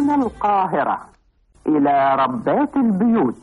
من القاهرة إلى ربات البيوت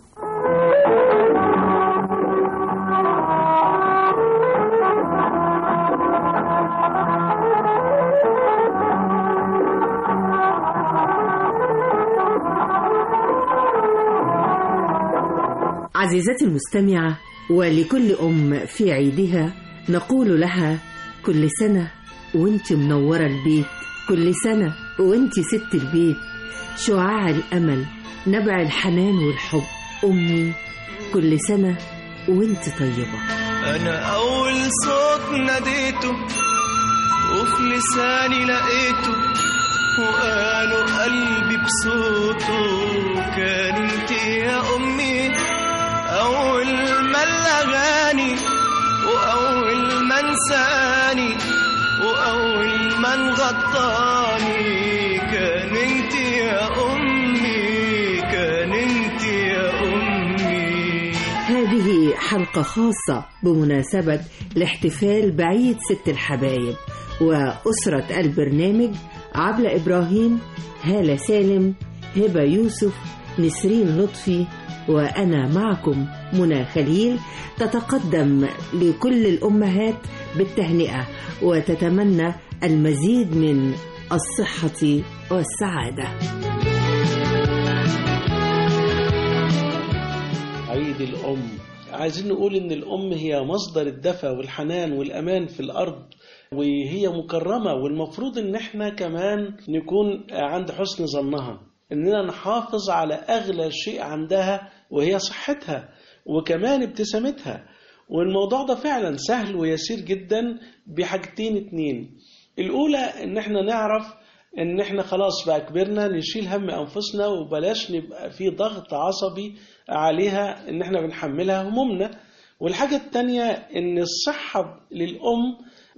عزيزتي المستمعة ولكل أم في عيدها نقول لها كل سنة وانت منورة البيت كل سنة وانت ست البيت شعاع الأمل نبع الحنان والحب أمي كل سنة وانت طيبة أنا أول صوت ناديته وفي لساني لقيته وقالوا قلبي بصوته كان انت يا أمي أول ما الأغاني وأول ما انساني وأول ما انغطاني كان انت يا أمي كان انت يا أمي هذه حلقة خاصة بمناسبة الاحتفال بعيد ست الحبايب وأسرة البرنامج عبلة إبراهيم هالة سالم هبة يوسف نسرين لطفي وأنا معكم منى خليل تتقدم لكل الأمهات بالتهنئة وتتمنى المزيد من الصحة والسعادة عيد الأم عايزين نقول إن الأم هي مصدر الدفى والحنان والأمان في الأرض وهي مكرمة والمفروض إن إحنا كمان نكون عند حسن ظنها إننا نحافظ على أغلى شيء عندها وهي صحتها وكمان ابتسامتها والموضوع ده فعلا سهل ويسير جدا بحاجتين اتنين الأولى إن إحنا نعرف إن إحنا خلاص بقى كبرنا نشيل هم أنفسنا وبلاش نبقى في ضغط عصبي عليها إن إحنا بنحملها همومنا والحاجة التانية إن الصحة للأم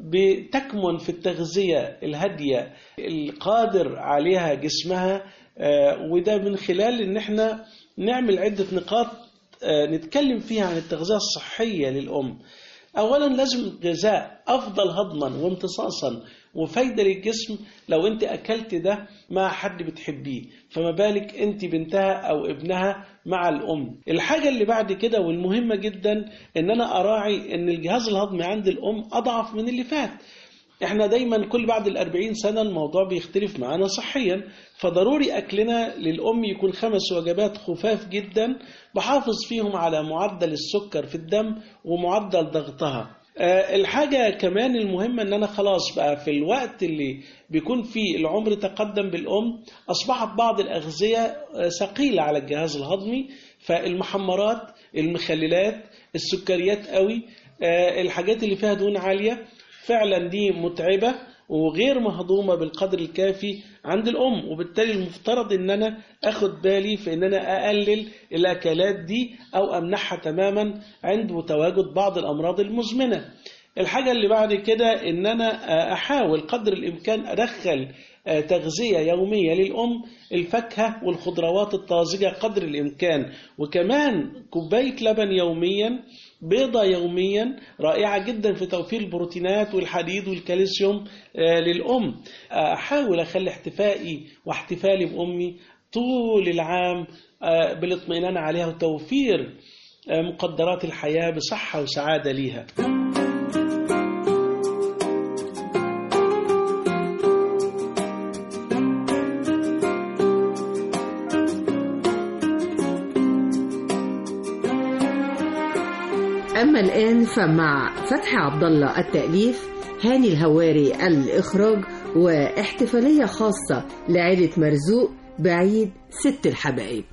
بتكمن في التغذية الهادية القادر عليها جسمها آه، وده من خلال إن إحنا نعمل عدة نقاط آه، نتكلم فيها عن التغذية الصحية للأم أولا لازم غذاء أفضل هضما وامتصاصا وفايدة للجسم لو أنت أكلت ده مع حد بتحبيه فما بالك أنت بنتها أو ابنها مع الأم الحاجة اللي بعد كده والمهمة جدا أن أنا أراعي أن الجهاز الهضمي عند الأم أضعف من اللي فات احنا دايما كل بعد الأربعين سنة الموضوع بيختلف معانا صحيا فضروري أكلنا للأم يكون خمس وجبات خفاف جدا بحافظ فيهم على معدل السكر في الدم ومعدل ضغطها آه، الحاجة كمان المهمة ان انا خلاص بقى في الوقت اللي بيكون فيه العمر تقدم بالأم أصبحت بعض الأغذية آه، ثقيلة على الجهاز الهضمي فالمحمرات المخللات السكريات قوي آه، الحاجات اللي فيها دهون عالية فعلا دي متعبة وغير مهضومة بالقدر الكافي عند الأم وبالتالي المفترض إن أنا أخد بالي في إن أنا أقلل الأكلات دي أو أمنعها تماما عند تواجد بعض الأمراض المزمنة الحاجة اللي بعد كده إن أنا أحاول قدر الإمكان أدخل آه، تغذية يومية للأم الفاكهة والخضروات الطازجة قدر الإمكان وكمان كوباية لبن يوميا بيضة يوميا رائعة جدا في توفير البروتينات والحديد والكالسيوم آه، للأم آه، أحاول أخلي احتفائي واحتفالي بأمي طول العام آه، بالاطمئنان عليها وتوفير آه، مقدرات الحياة بصحة وسعادة ليها أما الآن فمع فتحي عبد الله التأليف هاني الهواري الإخراج واحتفالية خاصة لعيلة مرزوق بعيد ست الحبايب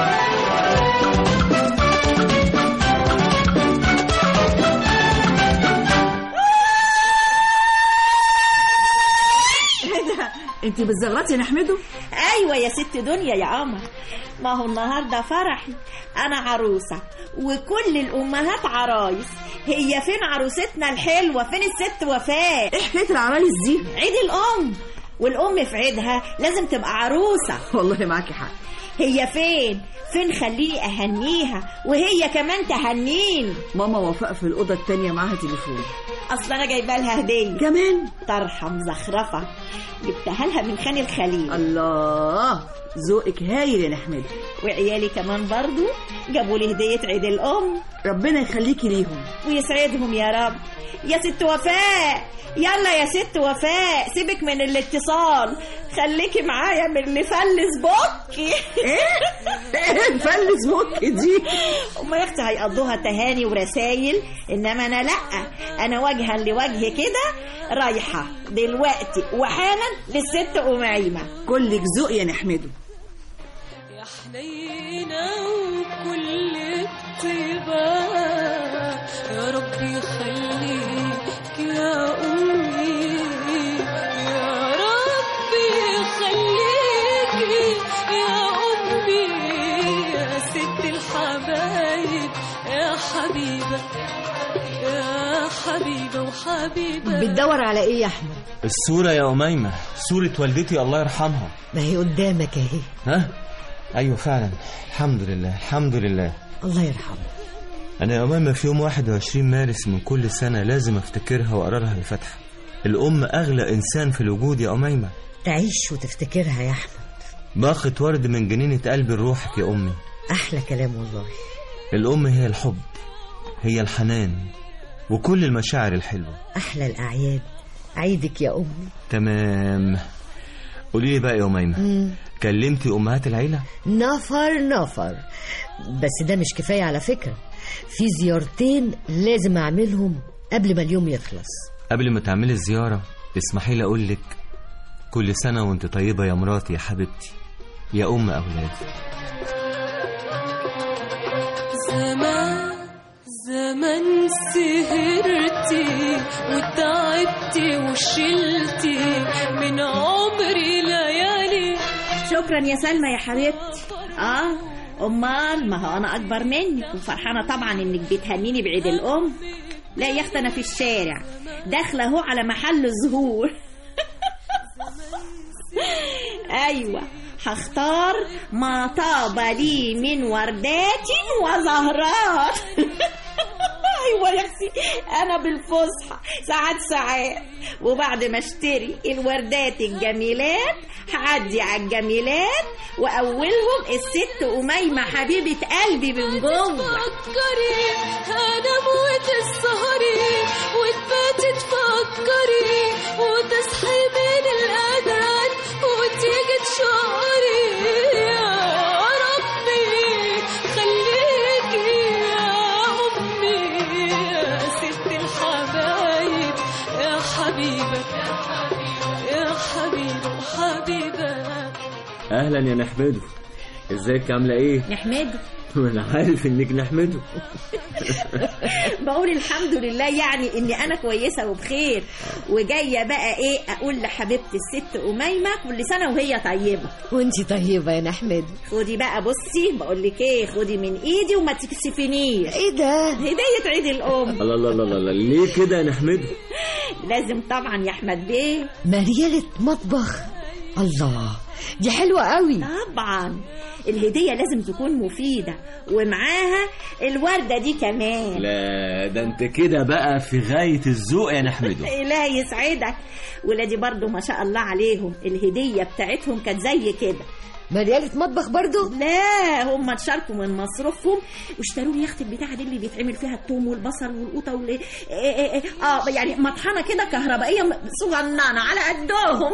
انت بتزغرطي يا نحمده ايوه يا ست دنيا يا قمر ما هو النهارده فرحي انا عروسه وكل الامهات عرايس هي فين عروستنا الحلوه فين الست وفاء ايه حكايه العرايس دي عيد الام والأم في عيدها لازم تبقى عروسة والله معاكي حق هي فين فين خليني أهنيها وهي كمان تهنيني ماما وفاء في الأوضة التانية معاها تليفون أصل أنا جايبة لها هدية كمان طرحة مزخرفة جبتها لها من خان الخليل الله ذوقك هايل يا نحمد وعيالي كمان برضو جابوا لي هدية عيد الأم ربنا يخليكي ليهم ويسعدهم يا رب يا ست وفاء يلا يا ست وفاء سيبك من الاتصال خليكي معايا من اللي فلس بوكي ايه فلس بوك دي أما يا اختي هيقضوها تهاني ورسايل انما انا لا انا وجها لوجه كده رايحه دلوقتي وحالا للست ام عيمه كلك ذوق يا نحمده يا حنينة وكل الطيبة يا ربي خليك يا أمي يا ربي خليكي يا أمي يا ست الحبايب يا حبيبة يا حبيبة وحبيبة بتدور على ايه يا احمد الصورة يا أميمة صورة والدتي الله يرحمها ما هي قدامك اهي ها أيوة فعلا الحمد لله الحمد لله الله يرحمه أنا يا أميمة في يوم 21 مارس من كل سنة لازم أفتكرها وأقرأ لها الفاتحة الأم أغلى إنسان في الوجود يا أميمة تعيش وتفتكرها يا احمد باقة ورد من جنينة قلبي لروحك يا أمي احلى كلام والله الأم هي الحب هي الحنان وكل المشاعر الحلوة احلى الاعياد عيدك يا امي تمام قولي لي بقى يا أميمة كلمتي أمهات العيلة نفر نفر بس ده مش كفايه على فكره في زيارتين لازم اعملهم قبل ما اليوم يخلص قبل ما تعملي الزيارة اسمحي لي أقول لك كل سنة وأنت طيبة يا مراتي يا حبيبتي يا أم أولادي زمان زمان سهرتي وتعبتي وشلتي من عمري ليالي شكرا يا سلمى يا حبيبتي اه امال ما هو انا اكبر منك وفرحانه طبعا انك بتهنيني بعيد الام لا يا اختي انا في الشارع داخله اهو على محل الزهور ايوه هختار ما طاب لي من وردات وزهرات ايوه يا اختي انا بالفصحى ساعات ساعات وبعد ما اشتري الوردات الجميلات هعدي على الجميلات واولهم الست اميمه حبيبه قلبي من جوه تفكري انام وتسهري وتباتي تفكري وتصحي من الاذان وتيجي تشعري يا ربي خليكي يا امي يا ست الحبايب يا حبيبه يا حبيبه وحبيبه أهلا يا نحمده ازيك عاملة ايه؟ نحمده أنا عارف إنك نحمده بقول الحمد لله يعني اني انا كويسه وبخير وجايه بقى ايه اقول لحبيبتي الست اميمه كل سنه وهي طيبه وانتي طيبه يا نحمد خدي بقى بصي بقول لك ايه خدي من ايدي وما تكسفنيش ايه ده هديه عيد الام الله الله الله الله ليه كده يا نحمده؟ لازم طبعا يا احمد بيه مريالة مطبخ الله دي حلوة قوي طبعا الهديه لازم تكون مفيده ومعاها الورده دي كمان لا ده انت كده بقى في غاية الذوق يا نحمده لا يسعدك ولادي برضو ما شاء الله عليهم الهديه بتاعتهم كانت زي كده مريالة مطبخ برضو لا هم اتشاركوا من مصروفهم واشتروا لي يخت البتاعه دي اللي بيتعمل فيها الثوم والبصل والقوطه وال إيه إيه إيه اه يعني مطحنه كده كهربائيه صغننه على قدهم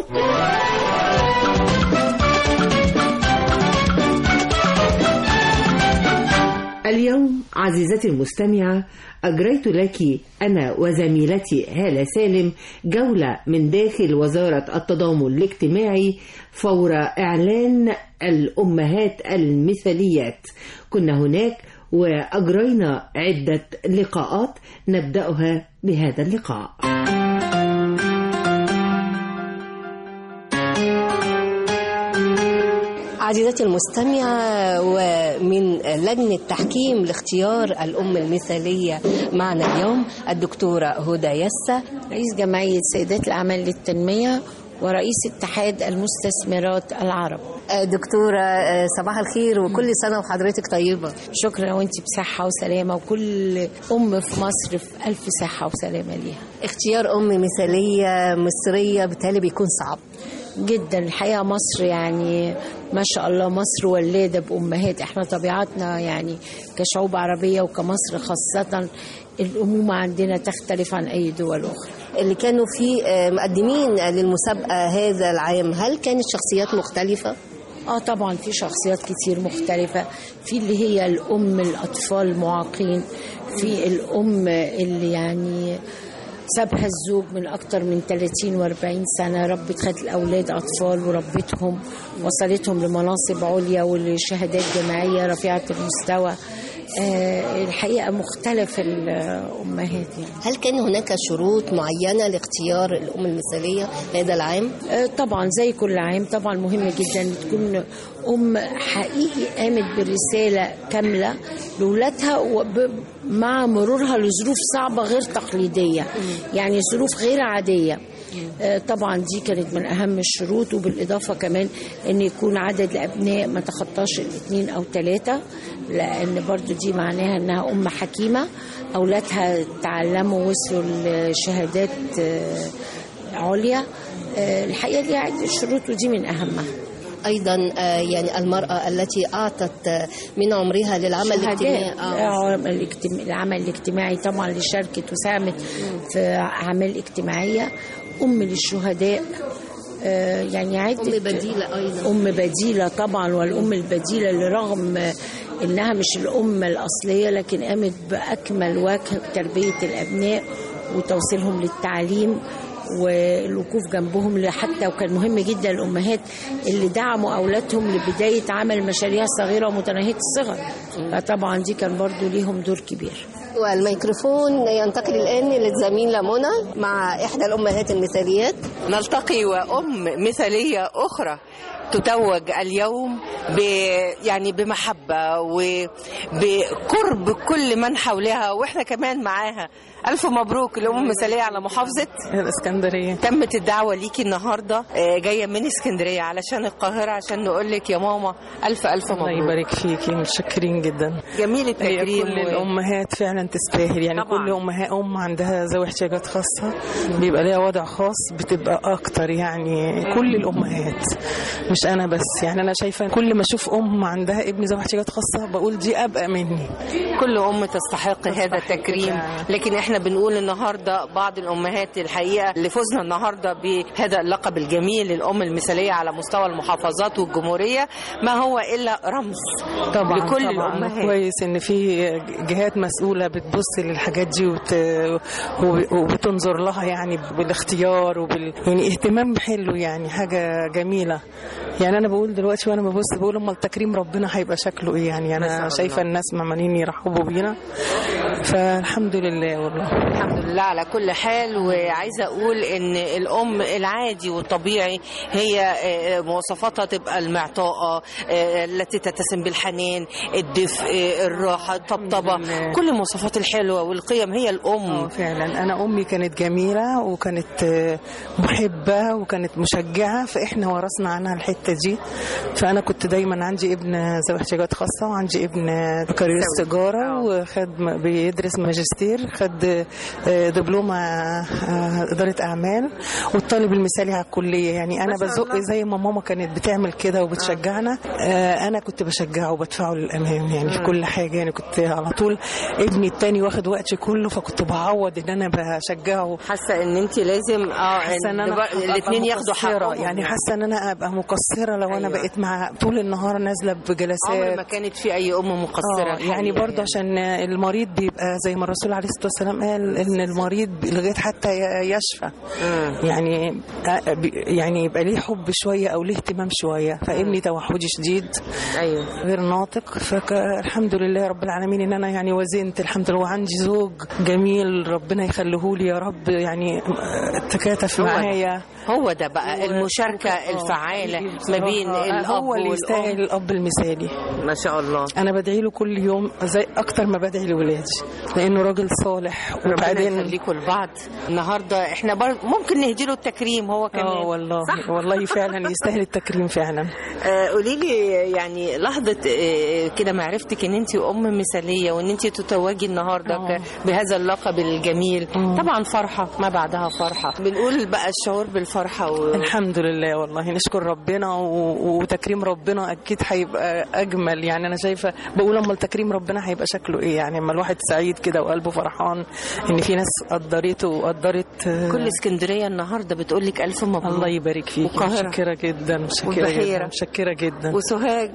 اليوم عزيزتي المستمعة أجريت لك أنا وزميلتي هالة سالم جولة من داخل وزارة التضامن الاجتماعي فور إعلان الأمهات المثاليات كنا هناك وأجرينا عدة لقاءات نبدأها بهذا اللقاء عزيزتي المستمعة ومن لجنة تحكيم لاختيار الأم المثالية معنا اليوم الدكتورة هدى يسا رئيس جمعية سيدات الأعمال للتنمية ورئيس اتحاد المستثمرات العرب آه، دكتورة آه، صباح الخير وكل سنة وحضرتك طيبة شكرا وانت بصحة وسلامة وكل أم في مصر في ألف صحة وسلامة ليها اختيار أم مثالية مصرية بالتالي بيكون صعب جدا الحقيقة مصر يعني ما شاء الله مصر ولادة بأمهات احنا طبيعتنا يعني كشعوب عربية وكمصر خاصة الأمومة عندنا تختلف عن أي دول أخرى اللي كانوا فيه آه، مقدمين للمسابقة هذا العام هل كانت شخصيات مختلفة؟ اه طبعا في شخصيات كتير مختلفة في اللي هي الأم الأطفال المعاقين في الأم اللي يعني سابها الزوج من أكتر من 30 و40 سنة ربت خدت الأولاد أطفال وربتهم وصلتهم لمناصب عليا ولشهادات جامعية رفيعة المستوى آه الحقيقة مختلف الأمهات يعني هل كان هناك شروط معينة لاختيار الأم المثالية هذا العام؟ آه، طبعا زي كل عام طبعا مهم جدا تكون ام حقيقي قامت برساله كامله لاولادها وب- مع مرورها لظروف صعبه غير تقليديه يعني ظروف غير عاديه آه، طبعا دي كانت من اهم الشروط وبالاضافه كمان ان يكون عدد الابناء ما تخطاش الاثنين او ثلاثه لان برضو دي معناها انها ام حكيمه اولادها تعلموا وصلوا لشهادات آه، عليا آه، الحقيقه دي عده شروط ودي من اهمها أيضا آه، يعني المرأة التي أعطت آه، من عمرها للعمل الاجتماعي آه. آه، الاجتم- العمل الاجتماعي طبعا اللي شاركت وساهمت في أعمال اجتماعية أم للشهداء آه، يعني عدة أم بديلة أيضا أم بديلة طبعا والأم البديلة اللي رغم إنها مش الأم الأصلية لكن قامت بأكمل وجه بتربية الأبناء وتوصيلهم للتعليم والوقوف جنبهم حتى وكان مهم جدا الأمهات اللي دعموا أولادهم لبداية عمل مشاريع صغيرة ومتناهية الصغر فطبعا دي كان برضو ليهم دور كبير والميكروفون ينتقل الآن للزميلة منى مع إحدى الأمهات المثاليات نلتقي وأم مثالية أخرى تتوج اليوم ب يعني بمحبة وبقرب كل من حولها واحنا كمان معاها ألف مبروك الأم المثالية على محافظة الاسكندريه تمت الدعوة ليكي النهاردة آه، جاية من اسكندرية علشان القاهرة عشان نقول لك يا ماما ألف ألف الله مبروك يبارك فيكي متشكرين جدا جميل هي التكريم كل و- الامهات فعلا تستاهل يعني طبعاً. كل امهات ام عندها ذوي احتياجات خاصه بيبقى ليها وضع خاص بتبقى اكتر يعني كل الامهات مش انا بس يعني انا شايفه كل ما اشوف ام عندها ابن ذوي احتياجات خاصه بقول دي ابقى مني كل ام تستحق هذا التكريم لكن احنا بنقول النهارده بعض الامهات الحقيقه اللي فزنا النهارده بهذا اللقب الجميل الام المثاليه على مستوى المحافظات والجمهوريه ما هو الا رمز طبعا لكل طبعا الامهات كويس ان في جهات مسؤوله بتبص للحاجات دي وت... وب- وبتنظر لها يعني بالاختيار وبال يعني اهتمام حلو يعني حاجه جميله يعني انا بقول دلوقتي وانا ببص بقول امال تكريم ربنا هيبقى شكله ايه يعني ما شاء انا الله. شايفه الناس عمالين يرحبوا بينا فالحمد لله والله الحمد لله على كل حال وعايزه اقول ان الام العادي والطبيعي هي آه، مواصفاتها تبقى المعطاءه آه، التي تتسم بالحنان الدفء آه، الراحه الطبطبه كل المواصفات الحلوه والقيم هي الام اه فعلا انا امي كانت جميله وكانت آه، محبه وكانت مشجعه فاحنا ورثنا عنها الحته دي فانا كنت دايما عندي ابن ذوي احتياجات خاصه وعندي ابن بكالوريوس تجاره وخد م- بيدرس ماجستير خد آه، دبلومه آه، اداره اعمال والطالب المثالي على الكليه يعني انا ما شاء بزق الله. زي ما ماما كانت بتعمل كده وبتشجعنا آه، انا كنت بشجعه وبدفعه للامام يعني في مم. كل حاجه يعني كنت على طول ابني التاني واخد وقتي كله فكنت بعوض ان انا بشجعه حاسه ان انت لازم اه حاسه ان انا الاثنين أبقى ياخدوا مقصرة. حقهم يعني حاسه ان انا ابقى مقصره لو انا أيوة. بقيت مع طول النهار نازله بجلسات عمر ما كانت في اي ام مقصره آه، يعني الحقيقة برضه عشان المريض بيبقى زي ما الرسول عليه الصلاه والسلام قال ان المريض لغايه حتى ي- يشفى يعني آه، بي- يعني يبقى ليه حب شويه او ليه اهتمام شويه فابني توحدي شديد ايوه غير ناطق فالحمد لله رب العالمين ان انا يعني وزنت الحمد لله وعندي زوج جميل ربنا يخليه لي يا رب يعني آه، تكاتف هو ده. معايا هو ده بقى المشاركة الفعالة ما بين بصراحة الاب هو اللي والأم. يستاهل الاب المثالي ما شاء الله انا بدعي له كل يوم زي اكتر ما بدعي لولادي لانه راجل صالح ربنا وبعدين يخليكم لبعض النهارده احنا برضه ممكن نهدي له التكريم هو كمان اه والله صح؟ والله فعلا يستاهل التكريم فعلا آه، قولي لي يعني لحظه آه، كده معرفتك ان انت ام مثاليه وان انت تتوجي النهارده آه. ك- بهذا اللقب الجميل طبعا فرحه ما بعدها فرحه بنقول بقى الشعور بالفرحه و... الحمد لله والله نشكر ربنا و... وتكريم ربنا اكيد هيبقى اجمل يعني انا شايفه بقول اما التكريم ربنا هيبقى شكله ايه يعني اما الواحد سعيد كده وقلبه فرحان ان في ناس قدرته وقدرت كل اسكندريه النهارده بتقول لك الف مبروك الله يبارك فيك والقاهرة. متشكره جدا متشكره والبحيرة. جدا متشكره جدا وسوهاج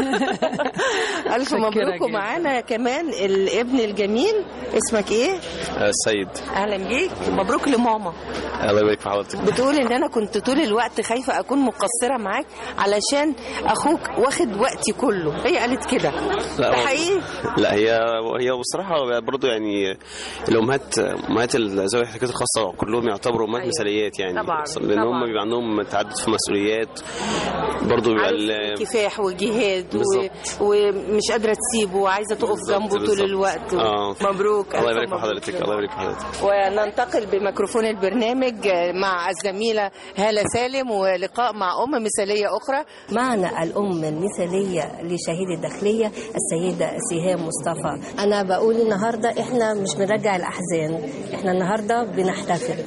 الف متشكرة مبروك جدا. ومعانا كمان الابن الجميل اسمك ايه السيد اهلا بيك مبروك لماما الله يبارك في حضرتك بتقول ان انا كنت طول الوقت خايفه اكون مقصره معاك علشان اخوك واخد وقتي كله هي قالت كده لا ده هو- حقيقي لا هي هي بصراحه برضو يعني الامهات امهات ذوي الاحتياجات الخاصه كلهم يعتبروا امهات أيوة. مثاليات يعني طبعاً، لان هم طبعاً. بيبقى عندهم تعدد في مسؤوليات برضو بيبقى ال- عارف كفاح وجهاد و... بالظبط. ومش قادره تسيبه وعايزه تقف جنبه طول بالظبط. الوقت اه مبروك الله ألف يبارك في مبروك حضرتك الله يبارك في حضرتك وننتقل بميكروفون البرنامج مع الزميله هاله سالم ولقاء مع ام مثاليه اخرى معنا الأم المثالية لشهيد الداخلية السيدة سهام مصطفى أنا بقول النهاردة إحنا مش بنرجع الأحزان إحنا النهاردة بنحتفل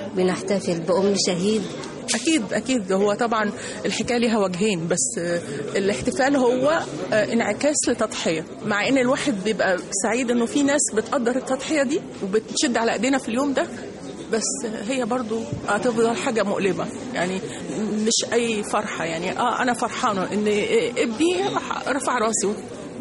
بنحتفل بأم شهيد اكيد اكيد هو طبعا الحكايه ليها وجهين بس آه، الاحتفال هو آه، انعكاس لتضحيه مع ان الواحد بيبقى سعيد انه في ناس بتقدر التضحيه دي وبتشد على ايدينا في اليوم ده بس آه، هي برضو هتفضل حاجه مؤلمه يعني مش اي فرحه يعني اه انا فرحانه ان آه، ابني رح- رفع راسه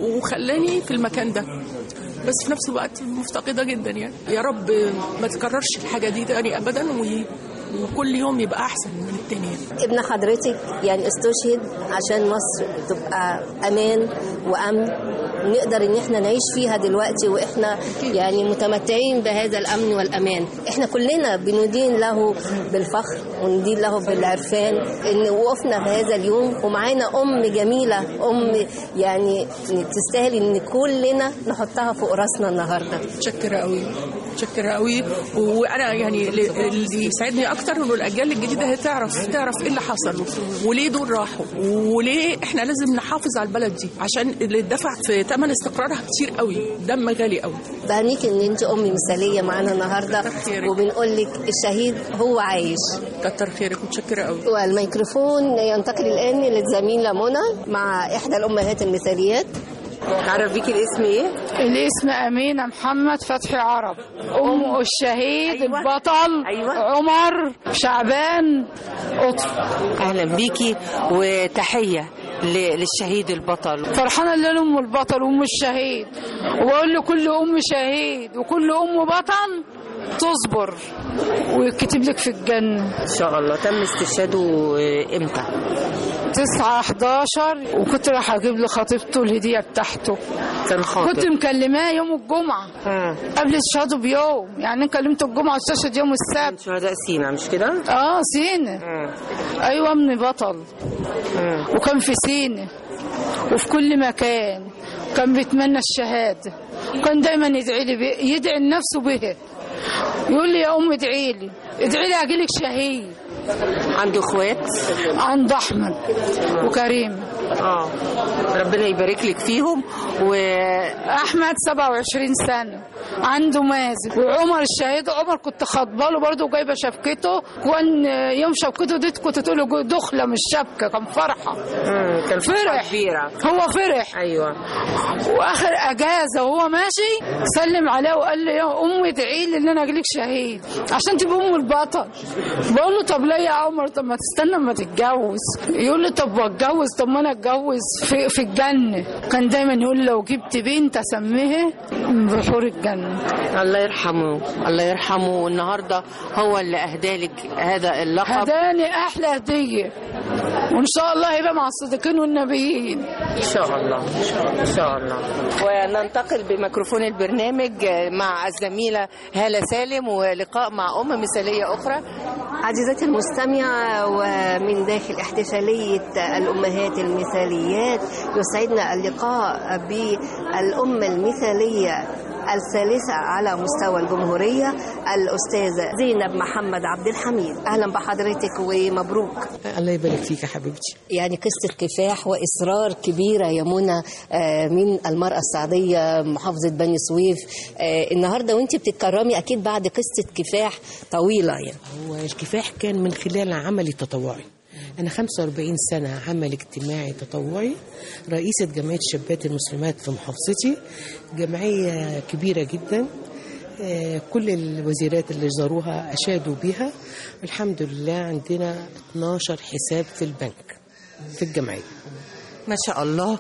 وخلاني في المكان ده بس في نفس الوقت مفتقده جدا يعني يا رب ما تكررش الحاجه دي تاني ابدا و- وكل يوم يبقى احسن من التاني ابن حضرتك يعني استشهد عشان مصر تبقى امان وامن نقدر ان احنا نعيش فيها دلوقتي واحنا يعني متمتعين بهذا الامن والامان احنا كلنا بندين له بالفخر وندين له بالعرفان ان وقفنا في هذا اليوم ومعانا ام جميله ام يعني تستاهل ان كلنا نحطها فوق راسنا النهارده متشكرة قوي متشكرة قوي وانا يعني اللي اللي يسعدني اكتر انه الاجيال الجديده هي تعرف تعرف ايه اللي حصل وليه دول راحوا وليه احنا لازم نحافظ على البلد دي عشان اللي اتدفع في ثمن استقرارها كتير قوي دم غالي قوي بهنيك ان انت ام مثاليه معانا النهارده وبنقول لك الشهيد هو عايش كتر خيرك متشكره قوي والميكروفون ينتقل الان للزميله منى مع احدى الامهات المثاليات عرف بيكي الاسم ايه؟ الاسم أمينة محمد فتحي عرب أم الشهيد أيوة. البطل أيوة. عمر شعبان قطر اهلا بيكي وتحيه ل- للشهيد البطل فرحانة اللي أنا أم البطل وأم الشهيد وأقول لكل أم شهيد وكل أم بطل تصبر ويكتب لك في الجنة ان شاء الله تم استشهاده آه، امتى؟ 9 11 وكنت رايحة أجيب لخطيبته الهدية بتاعته كان خاطب كنت مكلماه يوم الجمعة قبل استشهاده بيوم يعني أنا كلمته الجمعة واستشهد يوم السبت شهداء سينا مش كده؟ اه سينا ايوه ابني بطل وكان في سينا وفي كل مكان كان بيتمنى الشهاده وكان دايما يدعي لي بي... يدعي لنفسه بها يقول لي يا ام ادعي لي ادعي لي اجيلك شهيد عنده اخوات عنده احمد وكريم اه ربنا يبارك لك فيهم و احمد 27 سنه عنده مازن وعمر الشهيد عمر كنت خاطبه له برضه وجايبه شبكته كان يوم شبكته دي كنت تقول له دخله مش شبكه كان فرحه كان فرح كبيره هو فرح ايوه واخر اجازه وهو ماشي سلم عليه وقال لي يا ام ادعي لي ان انا اجيلك شهيد عشان تبقى ام البطل بقول له طب ليه يا عمر طب ما تستنى اما تتجوز يقول لي طب واتجوز طب ما انا اتجوز في, في الجنة كان دايما يقول لو جبت بنت اسميها بحور الجنة الله يرحمه الله يرحمه والنهارده هو اللي اهدى لك هذا اللقب هداني احلى هدية وان شاء الله يبقى مع الصديقين والنبيين ان شاء الله ان شاء الله وننتقل بميكروفون البرنامج مع الزميله هاله سالم ولقاء مع ام مثاليه اخرى عزيزتي المستمعة ومن داخل احتفالية الأمهات المثاليات يسعدنا اللقاء بالأم المثالية الثالثة على مستوى الجمهورية الأستاذة زينب محمد عبد الحميد أهلا بحضرتك ومبروك الله يبارك فيك يا حبيبتي يعني قصة كفاح وإصرار كبيرة يا منى آه، من المرأة السعدية محافظة بني سويف آه، النهاردة وانت بتتكرمي أكيد بعد قصة كفاح طويلة يعني هو الكفاح كان من خلال عملي التطوعي أنا 45 سنة عمل اجتماعي تطوعي رئيسة جمعية الشابات المسلمات في محافظتي جمعية كبيرة جدا آه، كل الوزيرات اللي زاروها أشادوا بها الحمد لله عندنا 12 حساب في البنك في الجمعية ما شاء الله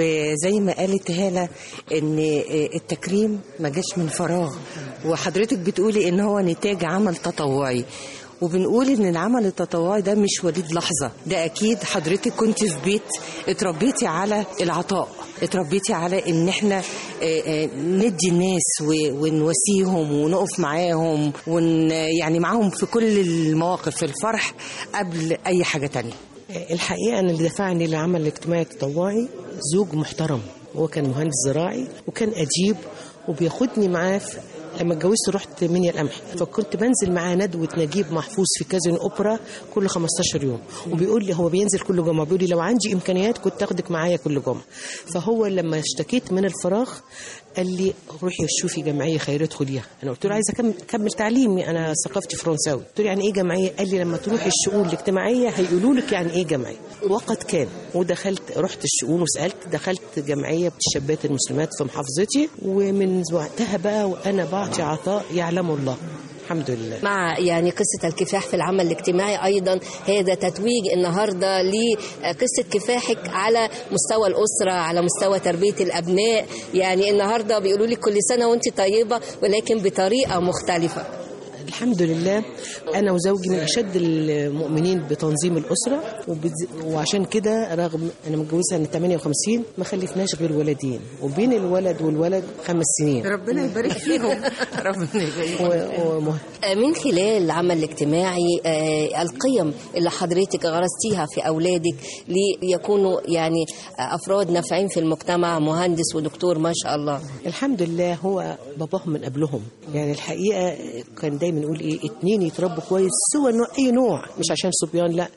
وزي ما قالت هالة ان التكريم ما جاش من فراغ وحضرتك بتقولي ان هو نتاج عمل تطوعي وبنقول ان العمل التطوعي ده مش وليد لحظه ده اكيد حضرتك كنت في بيت اتربيتي على العطاء اتربيتي على ان احنا آه، آه، ندي الناس و- ونواسيهم ونقف معاهم ون يعني معاهم في كل المواقف في الفرح قبل اي حاجه تانية الحقيقة أنا اللي دفعني للعمل الاجتماعي التطوعي زوج محترم هو كان مهندس زراعي وكان أديب وبياخدني معاه في لما اتجوزت رحت منيا القمح فكنت بنزل معاه ندوة نجيب محفوظ في كازين اوبرا كل 15 يوم وبيقول لي هو بينزل كل جمعة بيقول لي لو عندي امكانيات كنت اخدك معايا كل جمعة فهو لما اشتكيت من الفراغ قال لي روحي شوفي جمعيه خيريه ادخليها انا قلت له عايزه اكمل اكمل تعليمي انا ثقافتي فرنساوي قلت له يعني ايه جمعيه قال لي لما تروحي الشؤون الاجتماعيه هيقولوا لك يعني ايه جمعيه وقد كان ودخلت رحت الشؤون وسالت دخلت جمعيه الشابات المسلمات في محافظتي ومن وقتها بقى وانا بعطي عطاء يعلمه الله الحمد لله مع يعني قصة الكفاح في العمل الاجتماعي أيضا هذا تتويج النهاردة لقصة كفاحك على مستوى الأسرة على مستوى تربية الأبناء يعني النهاردة بيقولوا لك كل سنة وانت طيبة ولكن بطريقة مختلفة الحمد لله انا وزوجي من اشد المؤمنين بتنظيم الاسره وبتز... وعشان كده رغم انا متجوزه من 58 ما خلفناش غير ولدين وبين الولد والولد خمس سنين ربنا يبارك فيهم ربنا يبارك و... و... آه، من خلال العمل الاجتماعي آه، القيم اللي حضرتك غرستيها في أولادك ليكونوا يعني آه، أفراد نافعين في المجتمع مهندس ودكتور ما شاء الله الحمد لله هو باباهم من قبلهم يعني الحقيقه كان دايما يقول ايه اتنين يتربوا كويس سوى نوع اي نوع مش عشان صبيان لا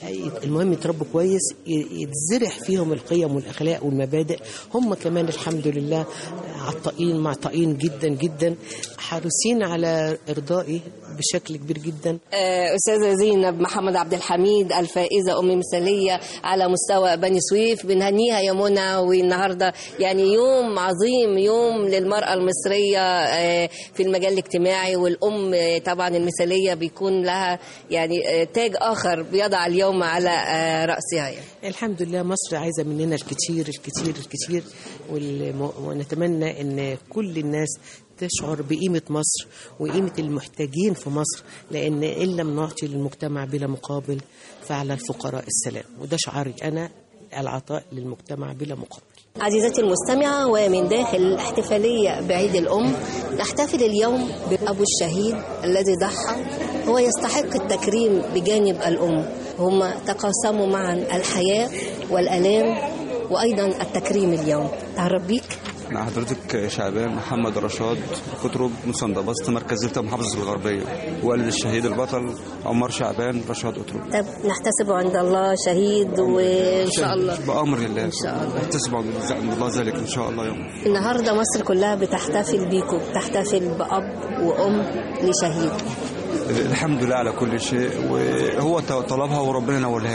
المهم يتربوا كويس ي- يتزرع فيهم القيم والاخلاق والمبادئ هم كمان الحمد لله عطائين معطائين جدا جدا حريصين على ارضائي بشكل كبير جدا آه، أستاذة زينب محمد عبد الحميد الفائزة أم مثالية على مستوى بني سويف بنهنيها يا منى والنهاردة يعني يوم عظيم يوم للمرأة المصرية آه، في المجال الاجتماعي والأم آه، طبعا المثالية بيكون لها يعني آه، تاج آخر بيضع اليوم على آه، رأسها يعني. الحمد لله مصر عايزة مننا الكتير الكتير الكتير والم- ونتمنى ان كل الناس تشعر بقيمة مصر وقيمة المحتاجين في مصر لأن إن لم نعطي للمجتمع بلا مقابل فعلى الفقراء السلام وده شعاري أنا العطاء للمجتمع بلا مقابل عزيزتي المستمعة ومن داخل الاحتفالية بعيد الأم نحتفل اليوم بأبو الشهيد الذي ضحى هو يستحق التكريم بجانب الأم هم تقاسموا معا الحياة والألام وأيضا التكريم اليوم تعرف بيك مع حضرتك شعبان محمد رشاد قطرب مسندبست مركز زفت محافظة الغربية والد الشهيد البطل عمر شعبان رشاد قطرب طب نحتسبه عند الله شهيد وإن شاء الله بأمر الله إن شاء الله. احتسب عند الله ذلك إن شاء الله يوم النهاردة مصر كلها بتحتفل بيكم بتحتفل بأب وأم لشهيد الحمد لله على كل شيء وهو طلبها وربنا نولها له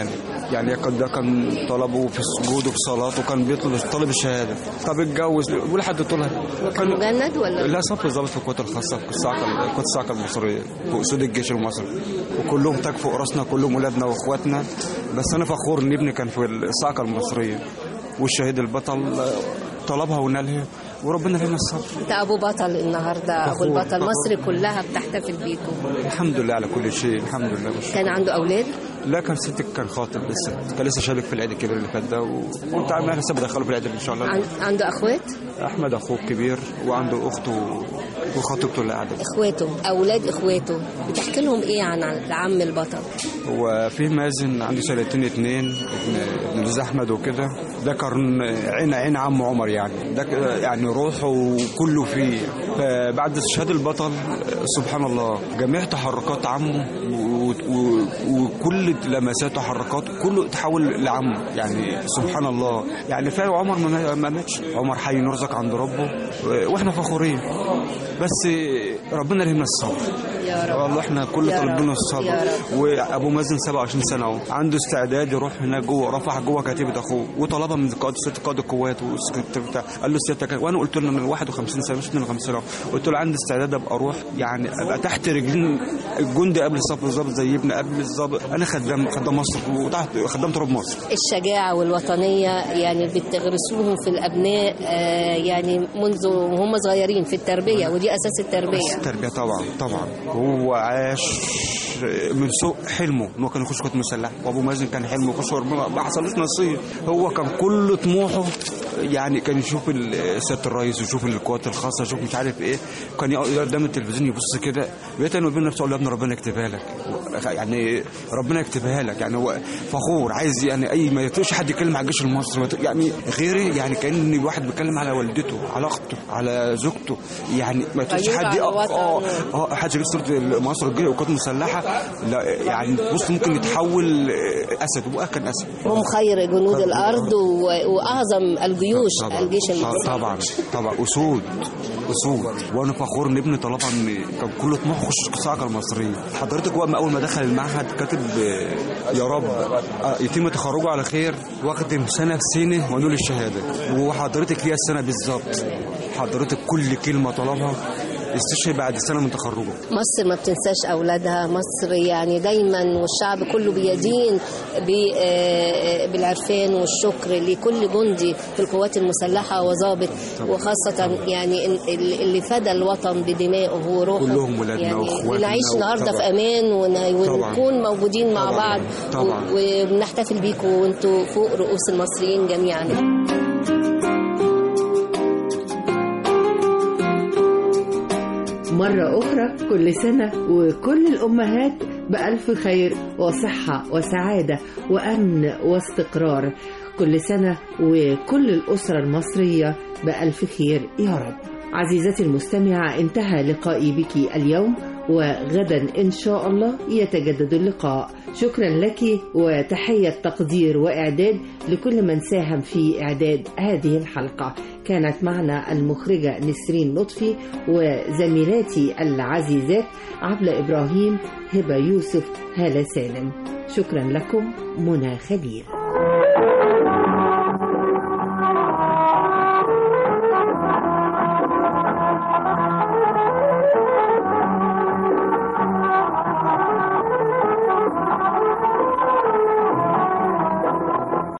يعني كان ده كان طلبه في السجود وفي صلاته وكان بيطلب طالب الشهاده طب اتجوز ولحد طولها كان مجند ولا لا صف ضابط في القوات الخاصه في الصاعقه القوات الصاعقه المصريه فوق اسود الجيش المصري وكلهم تاج فوق راسنا كلهم ولادنا واخواتنا بس انا فخور ان ابني كان في الصاعقه المصريه والشهيد البطل طلبها ونالها وربنا يلهمنا الصبر انت ابو بطل النهارده ابو فخور، البطل فخور. مصر كلها بتحتفل بيكم الحمد لله على كل شيء الحمد لله مش كان عنده اولاد لا كان ستك كان خاطب لسه كان لسه شارك في العيد الكبير اللي فات ده و- وانت عامل لسه بدخله في العيد ان شاء الله عن- عنده اخوات احمد اخوه الكبير وعنده اخته وخطيبته اللي قاعده اخواته اولاد اخواته بتحكي لهم ايه عن العم البطل هو في مازن عنده سنتين اتنين ابن ابن الاستاذ احمد وكده ده كان عين عين عم عمر يعني ده ك- يعني روحه وكله فيه فبعد استشهاد البطل سبحان الله جميع تحركات عمه و- و- وكل لمساته وحركاته كله تحول لعمه يعني سبحان الله يعني فعلا عمر ما ما ماتش عمر حي نرزق عند ربه واحنا فخورين بس ربنا يلهمنا الصبر يا رب والله احنا كل يا طالبين رب. الصبر يا رب. وابو مازن 27 سنه اهو عنده استعداد يروح هناك جوه رفع جوه كتيبه اخوه وطلبها من قائد ست قائد القوات والسكرتير بتاع قال له سيادتك وانا قلت له من 51 سنه مش 52 سنه قلت له عندي استعداد ابقى اروح يعني ابقى تحت رجلين الجندي قبل الصف الظابط زي ابني قبل الظابط انا خدام خدام مصر وتحت خدام تراب مصر الشجاعة والوطنية يعني بتغرسوهم في الأبناء آه، يعني منذ وهم صغيرين في التربية ودي أساس التربية التربيه طبعا طبعا هو عاش من سوء حلمه انه كان يخش قوات مسلحه وابو مازن كان حلمه يخش ربنا ما حصلوش نصيب هو كان كل طموحه يعني كان يشوف ال- سياده الرئيس ويشوف القوات الخاصه يشوف مش عارف ايه كان يقعد قدام التلفزيون يبص كده بقيت انا وبين نفسه اقول له يا ابني ربنا يكتبها لك يعني ربنا يكتبها لك يعني هو فخور عايز يعني اي ما يطيقش حد يتكلم على الجيش المصري ما يطيق- يعني غيري يعني كان الواحد بيتكلم على والدته على اخته على زوجته يعني ما يطيقش غيور حد على اه الوطن. اه اه حد يجيب صوره مصر الجيش والقوات المسلحه لا يعني بص ممكن يتحول اسد وبقى كان اسد هم خير جنود الأرض و- وأعظم الجيوش طبعا الجيش المصري طبعا طبعا اسود اسود وانا فخور ان ابني طلبها ان كان كل طموحه يخش الصاعقه المصريه حضرتك هو اول ما دخل المعهد كاتب آه، يا رب آه، يتم تخرجه على خير واخد سنه في سنه ونول الشهاده وحضرتك فيها السنه بالظبط حضرتك كل كلمه طلبها استشهد بعد سنه من تخرجه مصر ما بتنساش أولادها مصر يعني دايما والشعب كله بيدين ب- آه، بالعرفان والشكر لكل جندي في القوات المسلحة وضابط وخاصة يعني ال- ال- اللي فدى الوطن بدمائه وروحه كلهم ولادنا يعني وإخواتنا نعيش النهارده طبعا. في أمان ون- طبعا. ونكون موجودين مع طبعا. بعض طبعا. و- وبنحتفل بيكم وانتوا فوق رؤوس المصريين جميعا مرة أخرى كل سنة وكل الأمهات بألف خير وصحة وسعادة وأمن واستقرار كل سنة وكل الأسرة المصرية بألف خير يا رب عزيزتي المستمعة انتهى لقائي بك اليوم وغدا إن شاء الله يتجدد اللقاء شكرا لك وتحية تقدير وإعداد لكل من ساهم في إعداد هذه الحلقة كانت معنا المخرجة نسرين لطفي وزميلاتي العزيزات عبلة إبراهيم هبة يوسف هالة سالم شكرا لكم منى خليل